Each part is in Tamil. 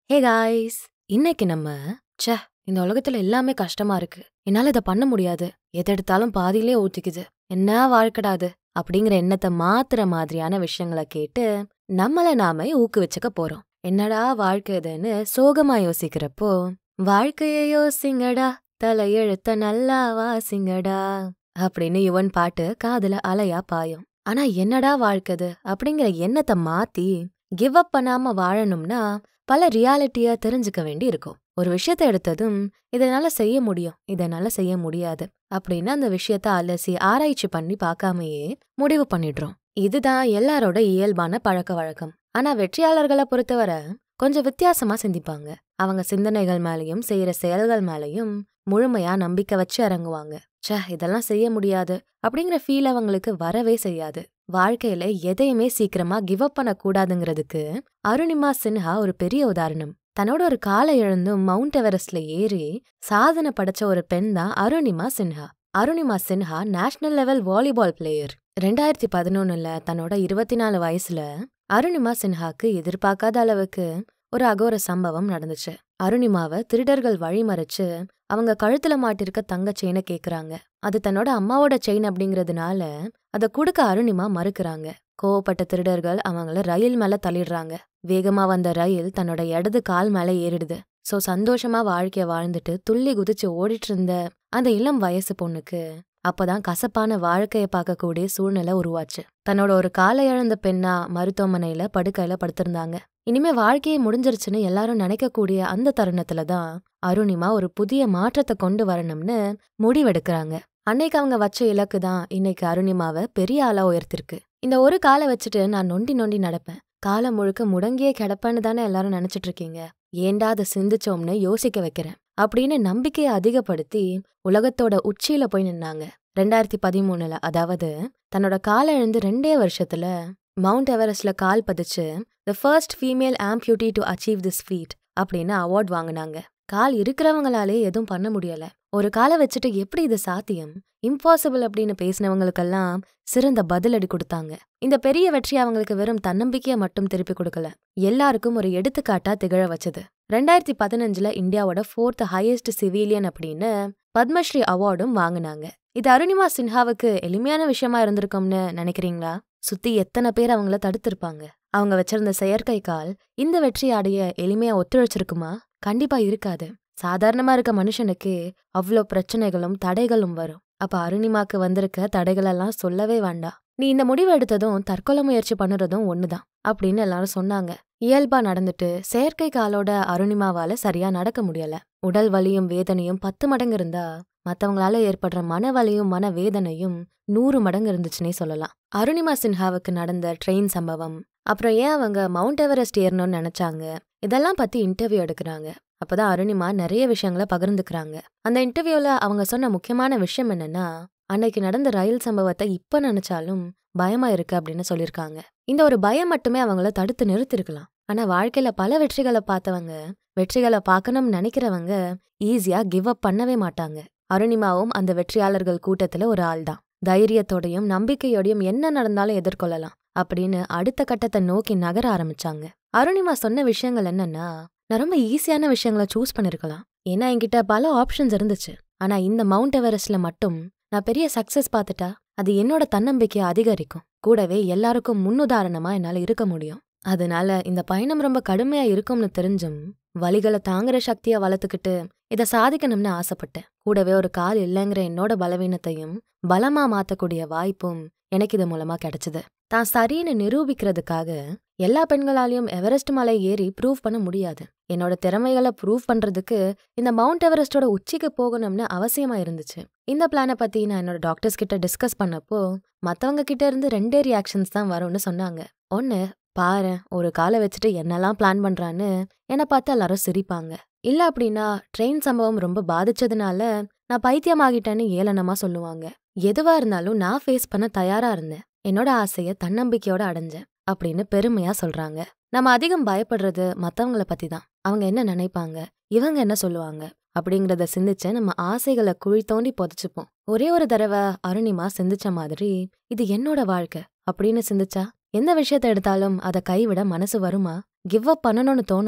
ஹே காய்ஸ் இன்னைக்கு நம்ம ச்சே இந்த உலகத்துல எல்லாமே கஷ்டமா இருக்கு என்னால இதை பண்ண முடியாது எது எடுத்தாலும் பாதியிலே ஊத்திக்குது என்ன வாழ்க்கடாது அப்படிங்கிற எண்ணத்தை மாத்துற மாதிரியான விஷயங்களை கேட்டு நம்மள நாமே ஊக்குவிச்சுக்க போறோம் என்னடா வாழ்க்கை இதுன்னு சோகமா யோசிக்கிறப்போ வாழ்க்கைய யோசிங்கடா தலையெழுத்த நல்லா வாசிங்கடா அப்படின்னு யுவன் பாட்டு காதுல அலையா பாயும் ஆனா என்னடா வாழ்க்கது அப்படிங்கிற எண்ணத்தை மாத்தி கிவ் அப் பண்ணாம வாழணும்னா பல ரியாலிட்டிய தெரிஞ்சுக்க வேண்டி இருக்கும் ஒரு விஷயத்த எடுத்ததும் இதனால செய்ய முடியும் இதனால செய்ய முடியாது அப்படின்னு அந்த விஷயத்த அலசி ஆராய்ச்சி பண்ணி பார்க்காமயே முடிவு பண்ணிடுறோம் இதுதான் எல்லாரோட இயல்பான பழக்க வழக்கம் ஆனா வெற்றியாளர்களை பொறுத்தவரை கொஞ்சம் வித்தியாசமா சிந்திப்பாங்க அவங்க சிந்தனைகள் மேலயும் செய்யற செயல்கள் மேலயும் முழுமையா நம்பிக்கை வச்சு இறங்குவாங்க ச்சே இதெல்லாம் செய்ய முடியாது அப்படிங்கிற ஃபீல் அவங்களுக்கு வரவே செய்யாது வாழ்க்கையில எதையுமே சீக்கிரமா கிவ் அப் பண்ணக்கூடாதுங்கிறதுக்கு அருணிமா சின்ஹா ஒரு பெரிய உதாரணம் தன்னோட ஒரு காலை இழந்தும் மவுண்ட் எவரெஸ்ட்ல ஏறி சாதனை படைச்ச ஒரு பெண் தான் Arunima Sinha Arunima Sinha national level volleyball player ரெண்டாயிரத்தி பதினொன்னுல தன்னோட இருபத்தி நாலு வயசுல அருணிமா சின்ஹாக்கு எதிர்பார்க்காத அளவுக்கு ஒரு அகோர சம்பவம் நடந்துச்சு அருணிமாவை திருடர்கள் வழிமறைச்சு அவங்க கழுத்துல மாட்டிருக்க தங்க செயினை கேக்குறாங்க அது தன்னோட அம்மாவோட செயின் அப்படிங்கறதுனால அதை கொடுக்க அருணிமா மறுக்கிறாங்க கோவப்பட்ட திருடர்கள் அவங்கள ரயில் மேல தள்ளிடுறாங்க வேகமா வந்த ரயில் தன்னோட இடது கால் மேல ஏறிடுது சோ சந்தோஷமா வாழ்க்கைய வாழ்ந்துட்டு துள்ளி குதிச்சு ஓடிட்டு இருந்த அந்த இளம் வயசு பொண்ணுக்கு அப்பதான் கசப்பான வாழ்க்கைய பார்க்கக்கூடிய சூழ்நிலை உருவாச்சு தன்னோட ஒரு காலை இழந்த பெண்ணா மருத்துவமனையில படுக்கையில படுத்திருந்தாங்க இனிமே வாழ்க்கையே முடிஞ்சிருச்சுன்னு எல்லாரும் நினைக்கக்கூடிய அந்த தருணத்துல தான் அருணிமா ஒரு புதிய மாற்றத்தை கொண்டு வரணும்னு முடிவெடுக்கிறாங்க அன்னைக்கு அவங்க வச்ச இலக்கு தான் இன்னைக்கு அருணிமாவை பெரிய ஆளா உயர்த்திருக்கு இந்த ஒரு காலை வச்சுட்டு நான் நொண்டி நொண்டி நடப்பேன் காலம் முழுக்க முடங்கியே கிடப்பேன்னு தானே எல்லாரும் நினைச்சிட்டு இருக்கீங்க ஏண்டா அதை சிந்திச்சோம்னு யோசிக்க வைக்கிறேன் அப்படின்னு நம்பிக்கையை அதிகப்படுத்தி உலகத்தோட உச்சியில போய் நின்னாங்க ரெண்டாயிரத்தி பதிமூணுல அதாவது தன்னோட காலை இழந்து ரெண்டே வருஷத்துல மவுண்ட் எவரெஸ்ட்ல கால் பதிச்சு the first female amputee to achieve this feat அப்படின்னு அவார்ட் வாங்கினாங்க கால் இருக்கிறவங்களாலே எதுவும் பண்ண முடியல ஒரு காலை வச்சுட்டு எப்படி இது சாத்தியம் இம்பாசிபிள் அப்படின்னு பேசினவங்களுக்கெல்லாம் சிறந்த பதிலடி கொடுத்தாங்க இந்த பெரிய வெற்றி அவங்களுக்கு வெறும் தன்னம்பிக்கையை மட்டும் திருப்பி கொடுக்கல எல்லாருக்கும் ஒரு எடுத்துக்காட்டா திகழ வச்சது ரெண்டாயிரத்தி பதினஞ்சுல இந்தியாவோட ஃபோர்த் ஹையஸ்ட் சிவிலியன் அப்படின்னு பத்மஸ்ரீ அவார்டும் வாங்கினாங்க இது அருணிமா சின்ஹாவுக்கு எளிமையான விஷயமா இருந்திருக்கும்னு நினைக்கிறீங்களா சுத்தி எத்தனை பேர் அவங்கள தடுத்திருப்பாங்க அவங்க வச்சிருந்த செயற்கை கால் இந்த வெற்றி அடைய எளிமையா ஒத்துழைச்சிருக்குமா கண்டிப்பா இருக்காது சாதாரணமா இருக்க மனுஷனுக்கு அவ்வளோ பிரச்சனைகளும் தடைகளும் வரும் அப்ப அருணிமாக்கு வந்திருக்க தடைகளெல்லாம் சொல்லவே வேண்டாம் நீ இந்த முடிவு எடுத்ததும் தற்கொலை முயற்சி பண்ணுறதும் ஒண்ணுதான் அப்படின்னு எல்லாரும் சொன்னாங்க இயல்பா நடந்துட்டு செயற்கை காலோட அருணிமாவால சரியா நடக்க முடியல உடல் வலியும் வேதனையும் பத்து மடங்கு இருந்தா மத்தவங்களால ஏற்படுற மன வலியும் மன வேதனையும் நூறு மடங்கு இருந்துச்சுன்னே சொல்லலாம் அருணிமா சின்ஹாவுக்கு நடந்த ட்ரெயின் சம்பவம் அப்புறம் ஏன் அவங்க மவுண்ட் எவரெஸ்ட் ஏறணும்னு நினைச்சாங்க இதெல்லாம் பத்தி இன்டர்வியூ எடுக்கிறாங்க அப்பதான் அருணிமா நிறைய விஷயங்களை பகிர்ந்துக்கிறாங்க அந்த இன்டர்வியூல அவங்க சொன்ன முக்கியமான விஷயம் என்னன்னா அன்னைக்கு நடந்த ரயில் சம்பவத்தை இப்ப நினைச்சாலும் பயமா இருக்கு அப்படின்னு சொல்லியிருக்காங்க இந்த ஒரு பயம் மட்டுமே அவங்கள தடுத்து நிறுத்திருக்கலாம் ஆனா வாழ்க்கையில பல வெற்றிகளை பார்த்தவங்க வெற்றிகளை பார்க்கணும்னு நினைக்கிறவங்க ஈஸியா கிவ் அப் பண்ணவே மாட்டாங்க அருணிமாவும் அந்த வெற்றியாளர்கள் கூட்டத்துல ஒரு ஆள் தான் தைரியத்தோடையும் நம்பிக்கையோடையும் என்ன நடந்தாலும் எதிர்கொள்ளலாம் அப்படின்னு அடுத்த கட்டத்தை நோக்கி நகர ஆரம்பிச்சாங்க அருணிமா சொன்ன விஷயங்கள் என்னன்னா நான் ரொம்ப ஈஸியான விஷயங்களை சூஸ் பண்ணிருக்கலாம் ஏன்னா என்கிட்ட பல ஆப்ஷன்ஸ் இருந்துச்சு ஆனா இந்த மவுண்ட் எவரெஸ்ட்ல மட்டும் நான் பெரிய சக்சஸ் பார்த்துட்டா அது என்னோட தன்னம்பிக்கையை அதிகரிக்கும் கூடவே எல்லாருக்கும் முன்னுதாரணமா என்னால இருக்க முடியும் அதனால இந்த பயணம் ரொம்ப கடுமையா இருக்கும்னு தெரிஞ்சும் வலிகளை தாங்குற சக்தியை வளர்த்துக்கிட்டு இதை சாதிக்கணும்னு ஆசைப்பட்டேன் கூடவே ஒரு கால் இல்லைங்கிற என்னோட பலவீனத்தையும் பலமா மாத்தக்கூடிய வாய்ப்பும் எனக்கு இது மூலமா கிடைச்சது தான் சரின்னு நிரூபிக்கிறதுக்காக எல்லா பெண்களாலையும் எவரெஸ்ட் மலை ஏறி ப்ரூவ் பண்ண முடியாது என்னோட திறமைகளை ப்ரூவ் பண்றதுக்கு இந்த மவுண்ட் எவரெஸ்டோட உச்சிக்கு போகணும்னு அவசியமா இருந்துச்சு இந்த பிளானை பத்தி நான் என்னோட டாக்டர்ஸ் கிட்ட டிஸ்கஸ் பண்ணப்போ மத்தவங்க கிட்ட இருந்து ரெண்டே ரியாக்ஷன்ஸ் தான் வரும்னு சொன்னாங்க ஒன்னு பாரு ஒரு காலை வச்சுட்டு என்னெல்லாம் பிளான் பண்றான்னு என்னை பார்த்து எல்லாரும் சிரிப்பாங்க இல்ல அப்படின்னா ட்ரெயின் சம்பவம் ரொம்ப பாதிச்சதுனால நான் பைத்தியமாகிட்டேன்னு ஏளனமா சொல்லுவாங்க எதுவா இருந்தாலும் நான் ஃபேஸ் பண்ண தயாரா இருந்தேன் என்னோட ஆசைய தன்னம்பிக்கையோட அடைஞ்சேன் அப்படின்னு பெருமையா சொல்றாங்க நம்ம அதிகம் பயப்படுறது மத்தவங்கள பத்தி தான் அவங்க என்ன நினைப்பாங்க இவங்க என்ன சொல்லுவாங்க அப்படிங்கறத சிந்திச்சு நம்ம ஆசைகளை குழி தோண்டி புதைச்சுப்போம் ஒரே ஒரு தடவை அருணிமா சிந்திச்ச மாதிரி இது என்னோட வாழ்க்கை அப்படின்னு சிந்திச்சா எந்த விஷயத்த எடுத்தாலும் அதை கைவிட மனசு வருமா கிவ் அப் பண்ணணும்னு தோணுமா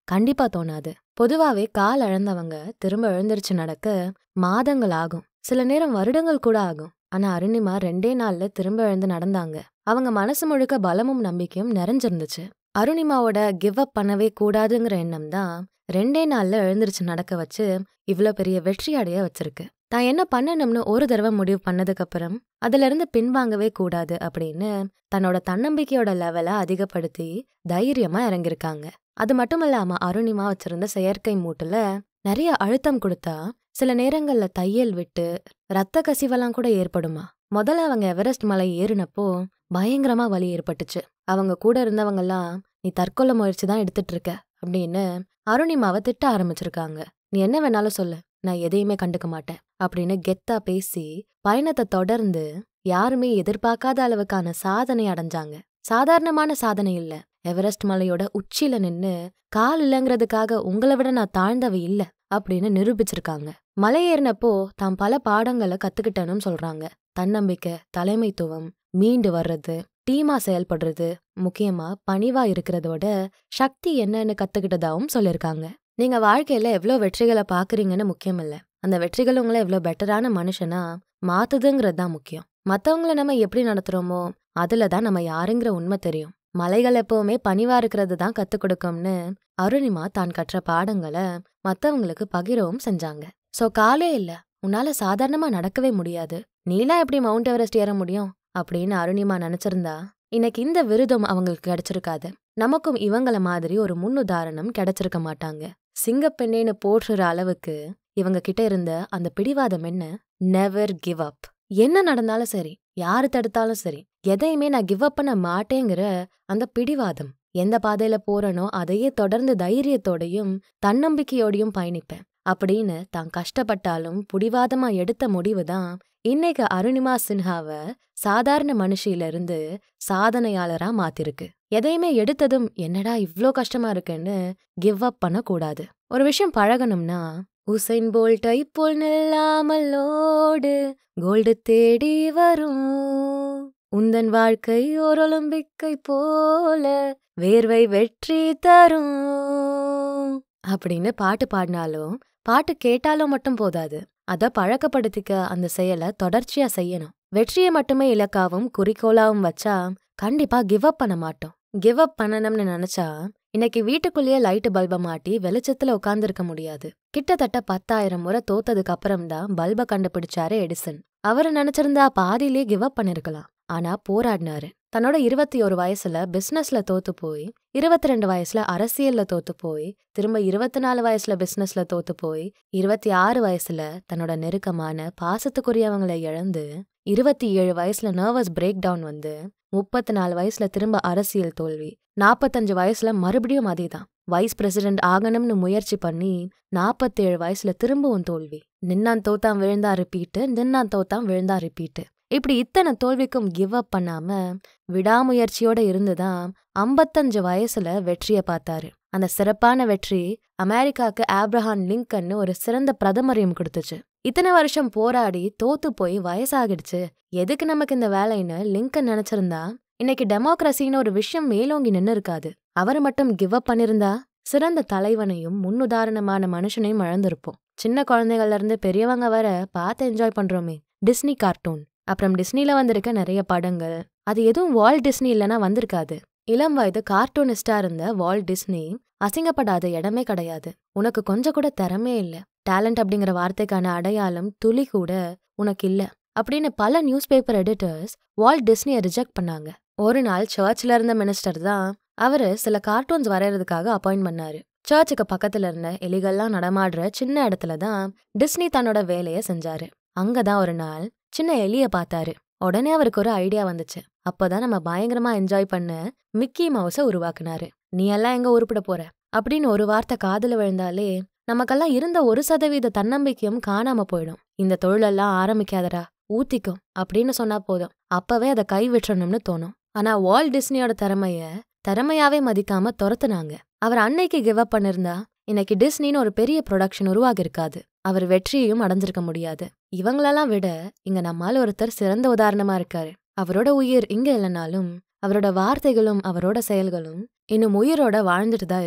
கண்டிப்பா தோணாது பொதுவாவே கால் இழந்தவங்க திரும்ப எழுந்திருச்சு நடக்க மாதங்கள் ஆகும் சில நேரம் வருடங்கள் கூட ஆகும் ஆனா அருணிமா ரெண்டே நாள்ல திரும்ப எழுந்து நடந்தாங்க அவங்க மனசு முழுக்க பலமும் நம்பிக்கையும் நிறைஞ்சிருந்துச்சு அருணிமாவோட கிவ் அப் பண்ணவே கூடாதுங்கிற எண்ணம் தான் ரெண்டே நாள்ல எழுந்திருச்சு நடக்க வச்சு இவ்ளோ பெரிய வெற்றி அடைய வச்சிருக்கு தான் என்ன பண்ணணும்னு ஒரு தடவை முடிவு பண்ணதுக்கு அப்புறம் அதுல இருந்து பின்வாங்கவே கூடாது அப்படின்னு தன்னோட தன்னம்பிக்கையோட லெவலை அதிகப்படுத்தி தைரியமா இறங்கியிருக்காங்க அது மட்டும் இல்லாம அருணிமா வச்சிருந்த செயற்கை மூட்டுல நிறைய அழுத்தம் கொடுத்தா சில நேரங்கள்ல தையல் விட்டு ரத்த கசிவெல்லாம் கூட ஏற்படுமா முதல்ல அவங்க எவரெஸ்ட் மலை ஏறினப்போ பயங்கரமா வலி ஏற்பட்டுச்சு அவங்க கூட இருந்தவங்கெல்லாம் நீ தற்கொலை முயற்சி தான் எடுத்துட்டு இருக்க அப்படின்னு அருணிமாவை திட்ட ஆரம்பிச்சிருக்காங்க நீ என்ன வேணாலும் சொல்லு நான் எதையுமே கண்டுக்க மாட்டேன் அப்படின்னு கெத்தா பேசி பயணத்தை தொடர்ந்து யாருமே எதிர்பார்க்காத அளவுக்கான சாதனை அடைஞ்சாங்க சாதாரணமான சாதனை இல்ல எவரெஸ்ட் மலையோட உச்சியில நின்னு கால் இல்லைங்கிறதுக்காக உங்களை விட நான் தாழ்ந்தவ இல்ல அப்படின்னு நிரூபிச்சிருக்காங்க மலை ஏறினப்போ தாம் பல பாடங்களை கத்துக்கிட்டேன்னு சொல்றாங்க தன்னம்பிக்கை தலைமைத்துவம் மீண்டு வர்றது டீமா செயல்படுறது முக்கியமா பணிவா இருக்கிறதோட சக்தி என்னன்னு கத்துக்கிட்டதாவும் சொல்லியிருக்காங்க நீங்க வாழ்க்கையில எவ்வளோ வெற்றிகளை பாக்குறீங்கன்னு முக்கியம் இல்ல அந்த வெற்றிகள் உங்களை எவ்வளோ பெட்டரான மனுஷனா மாத்துதுங்கிறது தான் முக்கியம் மத்தவங்கள நம்ம எப்படி நடத்துறோமோ அதுல தான் நம்ம யாருங்கிற உண்மை தெரியும் மலைகள் எப்பவுமே பணிவா இருக்கிறது தான் கத்துக் கொடுக்கும்னு அருணிமா தான் கற்ற பாடங்களை மத்தவங்களுக்கு பகிரவும் செஞ்சாங்க சோ காலே இல்ல உன்னால சாதாரணமா நடக்கவே முடியாது நீலாம் எப்படி மவுண்ட் எவரெஸ்ட் ஏற முடியும் அப்படின்னு அருணிமா நினைச்சிருந்தா இன்னைக்கு இந்த விருதும் அவங்களுக்கு கிடைச்சிருக்காது நமக்கும் இவங்கள மாதிரி ஒரு முன்னுதாரணம் கிடைச்சிருக்க மாட்டாங்க சிங்கப்பெண்ணேன்னு போற்றுற அளவுக்கு இவங்க கிட்ட இருந்த அந்த பிடிவாதம் என்ன நெவர் கிவ் அப் என்ன நடந்தாலும் சரி யாரு தடுத்தாலும் சரி எதையுமே நான் கிவ் அப் பண்ண மாட்டேங்கிற அந்த பிடிவாதம் எந்த பாதையில போறனோ அதையே தொடர்ந்து தைரியத்தோடையும் தன்னம்பிக்கையோடையும் பயணிப்பேன் அப்படின்னு தான் கஷ்டப்பட்டாலும் புடிவாதமா எடுத்த முடிவு தான் இன்னைக்கு அருணிமா சின்ஹாவை சாதாரண மனுஷியில இருந்து சாதனையாளரா மாத்திருக்கு எதையுமே எடுத்ததும் என்னடா இவ்ளோ கஷ்டமா இருக்குன்னு கிவ் அப் பண்ணக்கூடாது ஒரு விஷயம் பழகணும்னா உசைன் போல்ட்டை போல் நில்லாமல் ஓடு கோல்டு தேடி வரும் உந்தன் வாழ்க்கை ஒரு ஒலிம்பிக்கை போல வேர்வை வெற்றி தரும் அப்படின்னு பாட்டு பாடினாலும் பாட்டு கேட்டாலும் மட்டும் போதாது அத பழக்கப்படுத்திக்க அந்த செயலை தொடர்ச்சியா செய்யணும் வெற்றியை மட்டுமே இலக்காவும் குறிக்கோளாவும் வச்சா கண்டிப்பா கிவ் அப் பண்ண மாட்டோம் கிவ் அப் பண்ணணும்னு நினைச்சா இன்னைக்கு வீட்டுக்குள்ளேயே லைட் பல்ப மாட்டி வெளிச்சத்துல உட்கார்ந்திருக்க முடியாது கிட்டத்தட்ட பத்தாயிரம் முறை தோத்ததுக்கு அப்புறம் தான் பல்ப கண்டுபிடிச்சாரு எடிசன் அவரு நினைச்சிருந்தா பாதியிலே கிவ் அப் பண்ணிருக்கலாம் ஆனா போராடினாரு தன்னோட இருபத்தி ஒரு வயசுல பிசினஸ்ல தோத்து போய் இருபத்தி ரெண்டு வயசுல அரசியல்ல தோத்து போய் திரும்ப இருபத்தி நாலு வயசுல பிசினஸ்ல தோத்து போய் இருபத்தி ஆறு வயசுல தன்னோட நெருக்கமான பாசத்துக்குரியவங்களை இழந்து இருபத்தி ஏழு வயசுல நர்வஸ் பிரேக் டவுன் வந்து முப்பத்தி நாலு வயசுல திரும்ப அரசியல் தோல்வி நாற்பத்தஞ்சு வயசுல மறுபடியும் அதேதான் வைஸ் பிரசிடென்ட் ஆகணும்னு முயற்சி பண்ணி நாற்பத்தேழு வயசுல திரும்பவும் தோல்வி நின்னான் தோத்தாம் விழுந்தா ரிப்பீட்டு நின்னான் தோத்தாம் விழுந்தா ரிப்பீட்டு இப்படி இத்தனை தோல்விக்கும் கிவ் அப் பண்ணாம விடாமுயற்சியோட இருந்துதான் ஐம்பத்தஞ்சு வயசுல வெற்றிய பார்த்தாரு அந்த சிறப்பான வெற்றி அமெரிக்காக்கு ஆப்ரஹாம் லிங்கன்னு ஒரு சிறந்த பிரதமரையும் கொடுத்துச்சு இத்தனை வருஷம் போராடி தோத்து போய் வயசாகிடுச்சு எதுக்கு நமக்கு இந்த வேலைன்னு லிங்கன் நினைச்சிருந்தா இன்னைக்கு டெமோக்ரஸின்னு ஒரு விஷயம் மேலோங்கி நின்னு இருக்காது அவர் மட்டும் கிவ் அப் பண்ணிருந்தா சிறந்த தலைவனையும் முன்னுதாரணமான மனுஷனையும் இழந்திருப்போம் சின்ன குழந்தைகள்ல இருந்து பெரியவங்க வர பார்த்து என்ஜாய் பண்றோமே டிஸ்னி கார்ட்டூன் அப்புறம் டிஸ்னில வந்திருக்க நிறைய படங்கள் அது எதுவும் வால் டிஸ்னி இல்லைன்னா வந்திருக்காது இளம் வயது கார்ட்டூனிஸ்டா இருந்த வால் டிஸ்னி அசிங்கப்படாத இடமே கிடையாது உனக்கு கொஞ்சம் கூட திறமே இல்ல டேலண்ட் அப்படிங்கிற வார்த்தைக்கான அடையாளம் துளி கூட உனக்கு இல்ல அப்படின்னு பல நியூஸ் பேப்பர் எடிட்டர்ஸ் வால் டிஸ்னியை ரிஜெக்ட் பண்ணாங்க ஒரு நாள் சர்ச்ல இருந்த மினிஸ்டர் தான் அவரு சில கார்ட்டூன்ஸ் வரையறதுக்காக அப்பாயிண்ட் பண்ணாரு சர்ச்சுக்கு பக்கத்துல இருந்த எலிகள்லாம் நடமாடுற சின்ன இடத்துல தான் டிஸ்னி தன்னோட வேலைய செஞ்சாரு அங்கதான் ஒரு நாள் சின்ன எலிய பார்த்தாரு உடனே அவருக்கு ஒரு ஐடியா வந்துச்சு அப்பதான் நம்ம பயங்கரமா என்ஜாய் பண்ண மிக்கி மவுஸ உருவாக்குனாரு நீ எல்லாம் எங்க உருப்பிட போற அப்படின்னு ஒரு வார்த்தை காதுல விழுந்தாலே நமக்கெல்லாம் இருந்த ஒரு சதவீத தன்னம்பிக்கையும் காணாம போயிடும் இந்த தொழிலெல்லாம் ஆரம்பிக்காதடா ஊத்திக்கும் அப்படின்னு சொன்னா போதும் அப்பவே அதை கை விட்டுறணும்னு தோணும் ஆனா வால் டிஸ்னியோட திறமைய திறமையாவே மதிக்காம துரத்துனாங்க அவர் அன்னைக்கு கிவ் அப் பண்ணிருந்தா இன்னைக்கு டிஸ்னின்னு ஒரு பெரிய ப்ரொடக்ஷன் உருவாகி இருக்காது அவர் வெற்றியையும் அடைஞ்சிருக்க முடியாது இவங்களெல்லாம் விட இங்க நம்மால ஒருத்தர் சிறந்த உதாரணமா இருக்காரு அவரோட உயிர் இங்க இல்லைனாலும் அவரோட வார்த்தைகளும் அவரோட செயல்களும் இன்னும் உயிரோட வாழ்ந்துட்டு தான் இருக்கு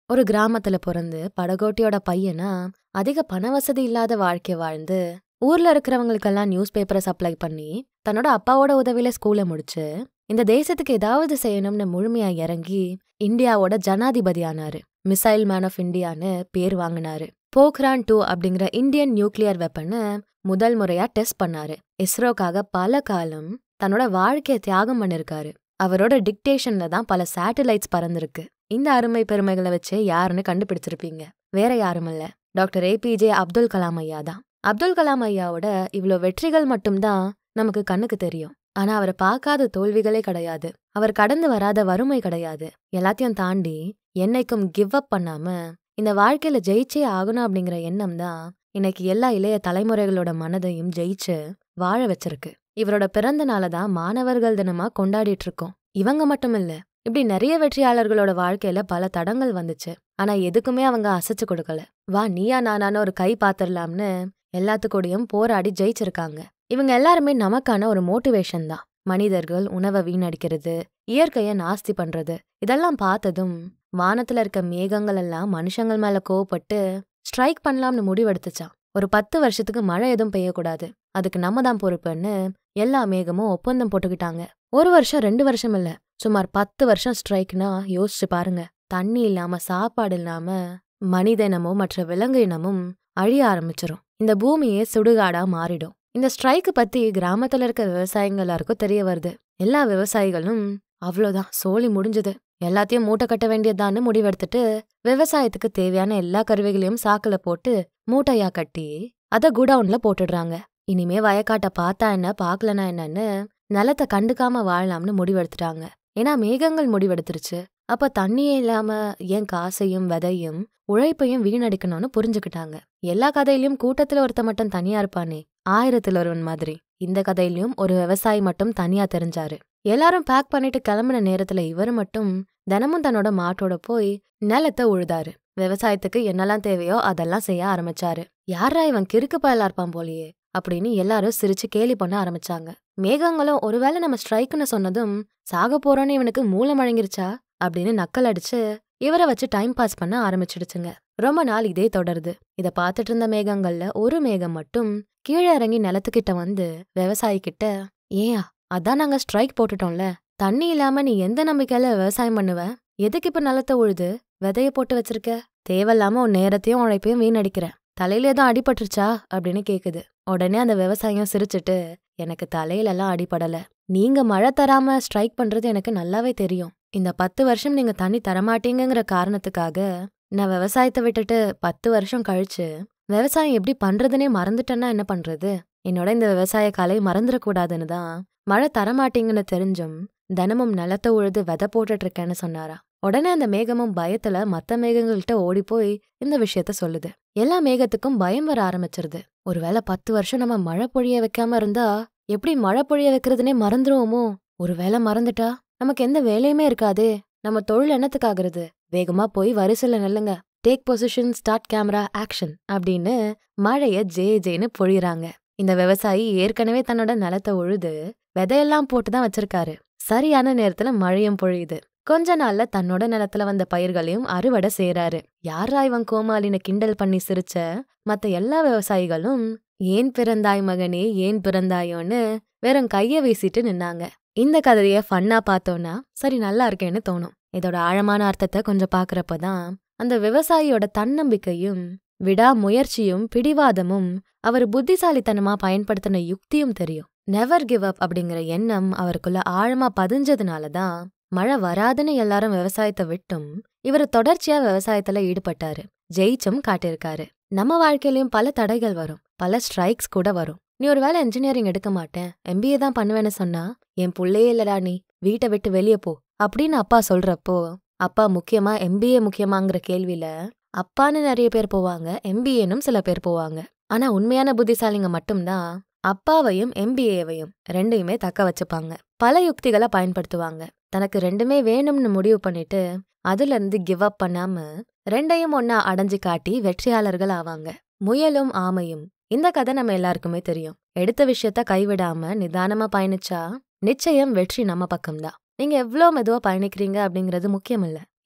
ஒரு கிராமத்துல பிறந்து படகோட்டியோட பையனா அதிக பண வசதி இல்லாத வாழ்க்கை வாழ்ந்து ஊர்ல இருக்கிறவங்களுக்கெல்லாம் நியூஸ் பேப்பரை சப்ளை பண்ணி தன்னோட அப்பாவோட உதவியில ஸ்கூலை முடிச்சு இந்த தேசத்துக்கு ஏதாவது செய்யணும்னு முழுமையா இறங்கி இந்தியாவோட ஜனாதிபதி ஆனாரு மிசைல் மேன் ஆஃப் இந்தியான்னு பேர் வாங்கினாரு போக்ரான் டூ அப்படிங்கிற இந்தியன் நியூக்ளியர் வெப்பனை முதல் முறையா டெஸ்ட் பண்ணாரு இஸ்ரோக்காக பல காலம் தன்னோட வாழ்க்கையை தியாகம் பண்ணிருக்காரு அவரோட டிக்டேஷன்ல தான் பல சேட்டலைட்ஸ் பறந்திருக்கு இந்த அருமை பெருமைகளை வச்சு யாருன்னு கண்டுபிடிச்சிருப்பீங்க வேற யாரும் இல்ல டாக்டர் ஏபிஜே அப்துல் கலாம் ஐயா தான் அப்துல் கலாம் ஐயாவோட இவ்ளோ வெற்றிகள் மட்டும்தான் நமக்கு கண்ணுக்கு தெரியும் ஆனா அவரை பார்க்காத தோல்விகளே கிடையாது அவர் கடந்து வராத வறுமை கிடையாது எல்லாத்தையும் தாண்டி என்னைக்கும் கிவ் அப் பண்ணாம இந்த வாழ்க்கையில ஜெயிச்சே ஆகணும் அப்படிங்கிற எண்ணம் தான் இன்னைக்கு எல்லா இளைய தலைமுறைகளோட மனதையும் ஜெயிச்சு வாழ வச்சிருக்கு இவரோட பிறந்த நாளை தான் மாணவர்கள் தினமா கொண்டாடிட்டு இருக்கோம் இவங்க மட்டும் இல்ல இப்படி நிறைய வெற்றியாளர்களோட வாழ்க்கையில பல தடங்கள் வந்துச்சு ஆனா எதுக்குமே அவங்க அசைச்சு கொடுக்கல வா நீயா நானான்னு ஒரு கை பாத்திரலாம்னு எல்லாத்துக்கூடயும் போராடி ஜெயிச்சிருக்காங்க இவங்க எல்லாருமே நமக்கான ஒரு மோட்டிவேஷன் தான் மனிதர்கள் உணவை வீணடிக்கிறது இயற்கைய நாஸ்தி பண்றது இதெல்லாம் பார்த்ததும் வானத்துல இருக்க மேகங்கள் எல்லாம் மனுஷங்கள் மேல கோவப்பட்டு ஸ்ட்ரைக் பண்ணலாம்னு முடிவெடுத்துச்சான் ஒரு பத்து வருஷத்துக்கு மழை எதுவும் பெய்யக்கூடாது அதுக்கு நம்ம தான் பொறுப்புன்னு எல்லா மேகமும் ஒப்பந்தம் போட்டுக்கிட்டாங்க ஒரு வருஷம் ரெண்டு வருஷம் இல்ல சுமார் பத்து வருஷம் ஸ்ட்ரைக்னா யோசிச்சு பாருங்க தண்ணி இல்லாம சாப்பாடு இல்லாம மனித இனமும் மற்ற விலங்கு இனமும் அழிய ஆரம்பிச்சிரும் இந்த பூமியே சுடுகாடா மாறிடும் இந்த ஸ்ட்ரைக்கு பத்தி கிராமத்துல இருக்க விவசாயிங்க எல்லாருக்கும் தெரிய வருது எல்லா விவசாயிகளும் அவ்வளோதான் சோழி முடிஞ்சது எல்லாத்தையும் மூட்டை கட்ட வேண்டியதான்னு முடிவெடுத்துட்டு விவசாயத்துக்கு தேவையான எல்லா கருவிகளையும் சாக்குல போட்டு மூட்டையா கட்டி அத குடவுன்ல போட்டுடுறாங்க இனிமே வயக்காட்ட பார்த்தா என்ன பார்க்கலனா என்னன்னு நிலத்தை கண்டுக்காம வாழலாம்னு முடிவெடுத்துட்டாங்க ஏன்னா மேகங்கள் முடிவெடுத்துருச்சு அப்ப தண்ணியே இல்லாம ஏன் காசையும் விதையும் உழைப்பையும் வீணடிக்கணும்னு புரிஞ்சுக்கிட்டாங்க எல்லா கதையிலயும் கூட்டத்துல ஒருத்த மட்டும் தனியா இருப்பானே ஆயிரத்துல ஒருவன் மாதிரி இந்த கதையிலயும் ஒரு விவசாயி மட்டும் தனியா தெரிஞ்சாரு எல்லாரும் பேக் பண்ணிட்டு கிளம்புன நேரத்துல இவரு மட்டும் தினமும் தன்னோட மாட்டோட போய் நிலத்தை உழுதாரு விவசாயத்துக்கு என்னெல்லாம் தேவையோ அதெல்லாம் செய்ய ஆரம்பிச்சாரு யாரா இவன் கிறுக்கு பயலா இருப்பான் போலியே அப்படின்னு எல்லாரும் சிரிச்சு கேலி பண்ண ஆரம்பிச்சாங்க மேகங்களும் ஒருவேளை நம்ம ஸ்ட்ரைக்குன்னு சொன்னதும் சாக போறோன்னு இவனுக்கு மூலம் வழங்கிருச்சா அப்படின்னு நக்கல் அடிச்சு இவரை வச்சு டைம் பாஸ் பண்ண ஆரம்பிச்சிடுச்சுங்க ரொம்ப நாள் இதே தொடருது இத பாத்துட்டு இருந்த மேகங்கள்ல ஒரு மேகம் மட்டும் கீழே இறங்கி நிலத்துக்கிட்ட வந்து விவசாயி கிட்ட ஏயா அதான் நாங்க ஸ்ட்ரைக் போட்டுட்டோம்ல தண்ணி இல்லாம நீ எந்த நம்பிக்கையில விவசாயம் பண்ணுவ எதுக்கு இப்ப நிலத்தை உழுது விதைய போட்டு வச்சிருக்க தேவையில்லாம உன் நேரத்தையும் உழைப்பையும் வீணடிக்கிற தலையில ஏதோ அடிபட்டுருச்சா அப்படின்னு கேக்குது உடனே அந்த விவசாயம் சிரிச்சிட்டு எனக்கு தலையிலலாம் அடிபடல நீங்க மழை தராம ஸ்ட்ரைக் பண்றது எனக்கு நல்லாவே தெரியும் இந்த பத்து வருஷம் நீங்க தண்ணி தரமாட்டீங்கங்கிற காரணத்துக்காக நான் விவசாயத்தை விட்டுட்டு பத்து வருஷம் கழிச்சு விவசாயம் எப்படி பண்றதுனே மறந்துட்டேன்னா என்ன பண்றது என்னோட இந்த விவசாய கலை மறந்துடக்கூடாதுன்னு தான் மழை தரமாட்டீங்கன்னு தெரிஞ்சும் தினமும் நிலத்தை உழுது விதை போட்டுட்டு இருக்கேன்னு சொன்னாரா உடனே அந்த மேகமும் பயத்துல மத்த மேகங்கள்கிட்ட ஓடி போய் இந்த விஷயத்த சொல்லுது எல்லா மேகத்துக்கும் பயம் வர ஆரம்பிச்சிருது ஒருவேளை பத்து வருஷம் நம்ம மழை பொழிய வைக்காம இருந்தா எப்படி மழை பொழிய வைக்கிறதுனே மறந்துருவோமோ ஒருவேளை மறந்துட்டா நமக்கு எந்த வேலையுமே இருக்காதே நம்ம தொழில் என்னத்துக்காகிறது வேகமா போய் வரிசையில நில்லுங்க take position start camera action அப்படின்னு மழைய ஜே ஜேன்னு பொழியறாங்க இந்த விவசாயி ஏற்கனவே தன்னோட நிலத்தை உழுது விதையெல்லாம் போட்டு தான் வச்சிருக்காரு சரியான நேரத்துல மழையும் பொழியுது கொஞ்ச நாள்ல தன்னோட நிலத்துல வந்த பயிர்களையும் அறுவடை செய்றாரு யாரா இவன் கோமாளின்னு கிண்டல் பண்ணி சிரிச்ச மத்த எல்லா விவசாயிகளும் ஏன் பிறந்தாய் மகனே ஏன் பிறந்தாயோன்னு வெறும் கைய வீசிட்டு நின்னாங்க இந்த கதைய ஃபன்னா பார்த்தோன்னா சரி நல்லா இருக்கேன்னு தோணும் இதோட ஆழமான அர்த்தத்தை கொஞ்சம் பாக்குறப்பதான் அந்த விவசாயியோட தன்னம்பிக்கையும் விடாமுயற்சியும் பிடிவாதமும் அவர் புத்திசாலித்தனமா பயன்படுத்தின யுக்தியும் தெரியும் நெவர் கிவ் அப் அப்படிங்கிற எண்ணம் அவருக்குள்ள ஆழமா பதிஞ்சதுனால தான் மழை வராதுன்னு எல்லாரும் விவசாயத்தை விட்டும் இவர் தொடர்ச்சியா விவசாயத்துல ஈடுபட்டாரு ஜெயிச்சும் காட்டியிருக்காரு நம்ம வாழ்க்கையிலயும் பல தடைகள் வரும் பல ஸ்ட்ரைக்ஸ் கூட வரும் நீ ஒரு வேலை இன்ஜினியரிங் எடுக்க மாட்டேன் எம்பிஏ தான் பண்ணுவேன்னு சொன்னா என் புள்ளையே இல்லடா நீ வீட்டை விட்டு வெளியே போ அப்படின்னு அப்பா சொல்றப்போ அப்பா முக்கியமா எம்பிஏ முக்கியமாங்கிற கேள்வியில அப்பான்னு நிறைய பேர் போவாங்க எம்பிஏனும் சில பேர் போவாங்க ஆனா உண்மையான புத்திசாலிங்க மட்டும்தான் அப்பாவையும் எம்பிஏவையும் ரெண்டையுமே தக்க வச்சுப்பாங்க பல யுக்திகளை பயன்படுத்துவாங்க தனக்கு ரெண்டுமே வேணும்னு முடிவு பண்ணிட்டு அதுல இருந்து கிவ் அப் பண்ணாம ரெண்டையும் ஒன்னா அடைஞ்சு காட்டி வெற்றியாளர்கள் ஆவாங்க முயலும் ஆமையும் இந்த கதை நம்ம எல்லாருக்குமே தெரியும் எடுத்த விஷயத்த கைவிடாம நிதானமா பயணிச்சா நிச்சயம் வெற்றி நம்ம பக்கம்தான் நீங்க எவ்வளோ மெதுவா பயணிக்கிறீங்க அப்படிங்கிறது முக்கியம் இல்ல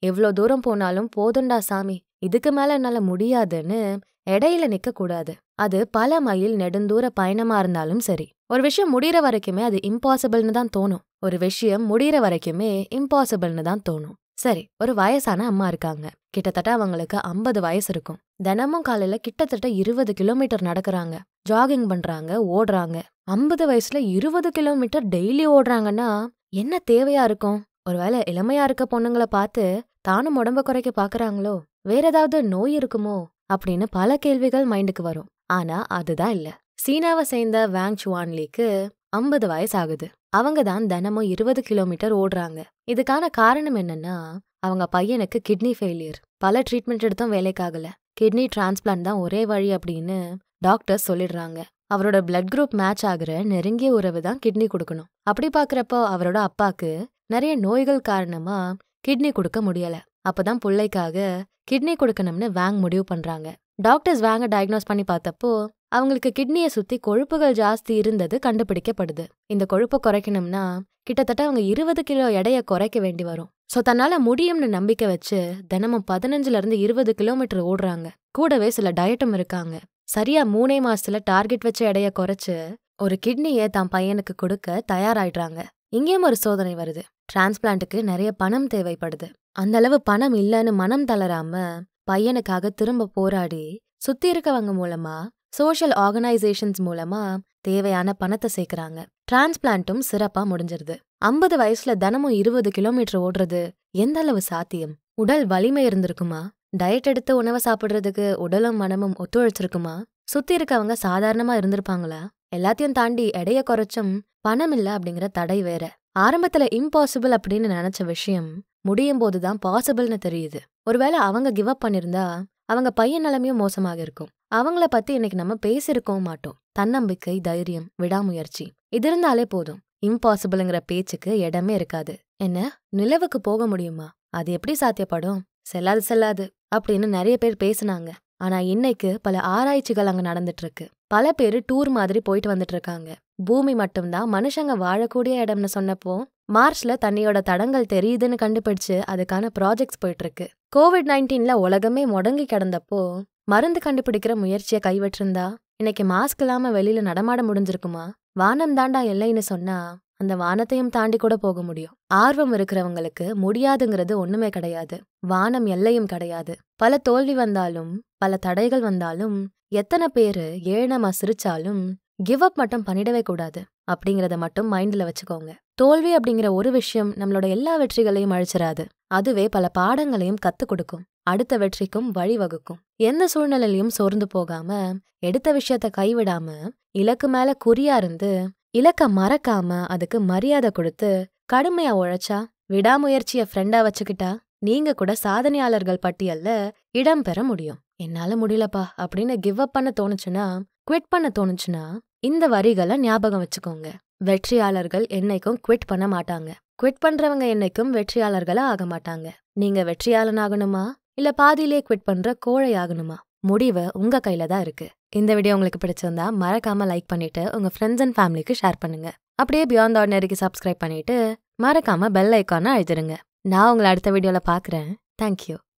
எவ்வளோ தூரம் போனாலும் போதுண்டா சாமி இதுக்கு மேல என்னால முடியாதுன்னு இடையில நிக்க கூடாது அது பல மைல் நெடுந்தூர பயணமா இருந்தாலும் சரி ஒரு விஷயம் முடியற வரைக்குமே அது இம்பாசிபிள்னு தான் தோணும் ஒரு விஷயம் முடியற வரைக்குமே இம்பாசிபிள்னு தான் தோணும் சரி ஒரு வயசான அம்மா இருக்காங்க கிட்டத்தட்ட அவங்களுக்கு ஐம்பது வயசு இருக்கும் தினமும் காலையில கிட்டத்தட்ட இருபது கிலோமீட்டர் நடக்கறாங்க ஜாகிங் பண்றாங்க ஓடுறாங்க ஐம்பது வயசுல இருபது கிலோமீட்டர் டெய்லி ஓடுறாங்கன்னா என்ன தேவையா இருக்கும் ஒருவேளை இளமையா இருக்க பொண்ணுங்கள பார்த்து தானும் உடம்ப குறைக்க பாக்குறாங்களோ வேற ஏதாவது நோய் இருக்குமோ அப்படின்னு பல கேள்விகள் மைண்டுக்கு வரும் ஆனா அதுதான் இல்ல சீனாவை சேர்ந்த வேங் சுவான்லிக்கு ஐம்பது வயசு ஆகுது அவங்க தான் தினமும் இருபது கிலோமீட்டர் ஓடுறாங்க இதுக்கான காரணம் என்னன்னா அவங்க பையனுக்கு கிட்னி ஃபெயிலியர் பல ட்ரீட்மெண்ட் எடுத்தும் வேலைக்காகல கிட்னி டிரான்ஸ்பிளான்ட் தான் ஒரே வழி அப்படின்னு டாக்டர்ஸ் சொல்லிடுறாங்க அவரோட பிளட் குரூப் மேட்ச் ஆகுற நெருங்கிய உறவு தான் கிட்னி கொடுக்கணும் அப்படி பாக்குறப்போ அவரோட அப்பாக்கு நிறைய நோய்கள் காரணமா கிட்னி கொடுக்க முடியல அப்பதான் பிள்ளைக்காக கிட்னி கொடுக்கணும்னு வேங் முடிவு பண்றாங்க டாக்டர்ஸ் வேங்க டயக்னோஸ் பண்ணி பார்த்தப்போ அவங்களுக்கு கிட்னியை சுத்தி கொழுப்புகள் ஜாஸ்தி இருந்தது கண்டுபிடிக்கப்படுது இந்த கொழுப்பை குறைக்கணும்னா கிட்டத்தட்ட அவங்க இருபது கிலோ எடைய குறைக்க வேண்டி வரும் சோ தன்னால முடியும்னு நம்பிக்கை வச்சு தினமும் பதினஞ்சுல இருந்து இருபது கிலோமீட்டர் ஓடுறாங்க கூடவே சில டயட்டும் இருக்காங்க சரியா மூணே மாசத்துல டார்கெட் வச்ச எடைய குறைச்சு ஒரு கிட்னியை தான் பையனுக்கு கொடுக்க தயாராயிடுறாங்க இங்கேயும் ஒரு சோதனை வருது டிரான்ஸ்பிளான்ட்டுக்கு நிறைய பணம் தேவைப்படுது அந்த அளவு பணம் இல்லைன்னு மனம் தளராம பையனுக்காக திரும்ப போராடி சுத்தி இருக்கவங்க மூலமா சோஷியல் ஆர்கனைசேஷன்ஸ் மூலமா தேவையான பணத்தை சேர்க்கறாங்க டிரான்ஸ்பிளான்ட்டும் சிறப்பா முடிஞ்சிருது ஐம்பது வயசுல தினமும் இருபது கிலோமீட்டர் ஓடுறது எந்த அளவு சாத்தியம் உடல் வலிமை இருந்திருக்குமா டயட் எடுத்து உணவை சாப்பிடுறதுக்கு உடலும் மனமும் ஒத்துழைச்சிருக்குமா சுத்தி இருக்கவங்க சாதாரணமா இருந்திருப்பாங்களா எல்லாத்தையும் தாண்டி எடைய குறைச்சும் பணம் இல்ல அப்படிங்கிற தடை வேற ஆரம்பத்துல இம்பாசிபிள் அப்படின்னு நினைச்ச விஷயம் முடியும் போதுதான் பாசிபிள்னு தெரியுது ஒருவேளை அவங்க கிவ் அப் பண்ணிருந்தா அவங்க பையன் நிலைமையும் மோசமாக இருக்கும் அவங்கள பத்தி இன்னைக்கு நம்ம பேசியிருக்கவும் மாட்டோம் தன்னம்பிக்கை தைரியம் விடாமுயற்சி இது இருந்தாலே போதும் இம்பாசிபிள்ங்கிற பேச்சுக்கு இடமே இருக்காது என்ன நிலவுக்கு போக முடியுமா அது எப்படி சாத்தியப்படும் செல்லாது செல்லாது அப்படின்னு நிறைய பேர் பேசுனாங்க ஆனா இன்னைக்கு பல ஆராய்ச்சிகள் அங்க நடந்துட்டு இருக்கு பல பேர் டூர் மாதிரி போயிட்டு வந்துட்டு இருக்காங்க பூமி மட்டும்தான் மனுஷங்க வாழக்கூடிய இடம்னு சொன்னப்போ மார்ச்ல தண்ணியோட தடங்கள் தெரியுதுன்னு கண்டுபிடிச்சு அதுக்கான ப்ராஜெக்ட்ஸ் போயிட்டு இருக்கு கோவிட் நைன்டீன்ல உலகமே முடங்கி கிடந்தப்போ மருந்து கண்டுபிடிக்கிற முயற்சியை கைவிட்டிருந்தா இன்னைக்கு மாஸ்க் இல்லாம வெளியில நடமாட முடிஞ்சிருக்குமா வானம் தாண்டா எல்லைன்னு சொன்னா அந்த வானத்தையும் தாண்டி கூட போக முடியும் ஆர்வம் இருக்கிறவங்களுக்கு முடியாதுங்கிறது ஒண்ணுமே கிடையாது வானம் எல்லையும் கிடையாது பல தோல்வி வந்தாலும் பல தடைகள் வந்தாலும் எத்தனை பேரு ஏழனமா சிரிச்சாலும் கிவ் அப் மட்டும் பண்ணிடவே கூடாது அப்படிங்கறத மட்டும் மைண்ட்ல வச்சுக்கோங்க தோல்வி அப்படிங்கிற ஒரு விஷயம் நம்மளோட எல்லா வெற்றிகளையும் அழிச்சிடாது அதுவே பல பாடங்களையும் கத்து கொடுக்கும் அடுத்த வெற்றிக்கும் வழிவகுக்கும் எந்த சூழ்நிலையிலும் சோர்ந்து போகாம எடுத்த விஷயத்த கைவிடாம இலக்கு மேல குறியா இருந்து இலக்க மறக்காம அதுக்கு மரியாதை கொடுத்து கடுமையா உழைச்சா விடாமுயற்சிய ஃப்ரெண்டா வச்சுக்கிட்டா நீங்க கூட சாதனையாளர்கள் பட்டியல்ல இடம் பெற முடியும் என்னால முடியலப்பா அப்படின்னு கிவ் அப் பண்ண தோணுச்சுன்னா குவிட் பண்ண தோணுச்சுன்னா இந்த வரிகளை ஞாபகம் வச்சுக்கோங்க வெற்றியாளர்கள் என்னைக்கும் குவிட் பண்ண மாட்டாங்க குவிட் பண்றவங்க என்னைக்கும் வெற்றியாளர்களா ஆக மாட்டாங்க நீங்க வெற்றியாளன் ஆகணுமா இல்ல பாதியிலே குவிட் பண்ற கோழை ஆகணுமா முடிவு உங்க கையில தான் இருக்கு இந்த வீடியோ உங்களுக்கு பிடிச்சிருந்தா மறக்காம லைக் பண்ணிட்டு உங்க ஃப்ரெண்ட்ஸ் அண்ட் ஃபேமிலிக்கு ஷேர் பண்ணுங்க அப்படியே பியாண்ட் ஆர்டினரிக்கு சப்ஸ்கிரைப் பண்ணிட்டு மறக்காம பெல் ஐக்கான அழுத்திருங்க நான் உங்களை அடுத்த வீடியோல பாக்குறேன் தேங்க்யூ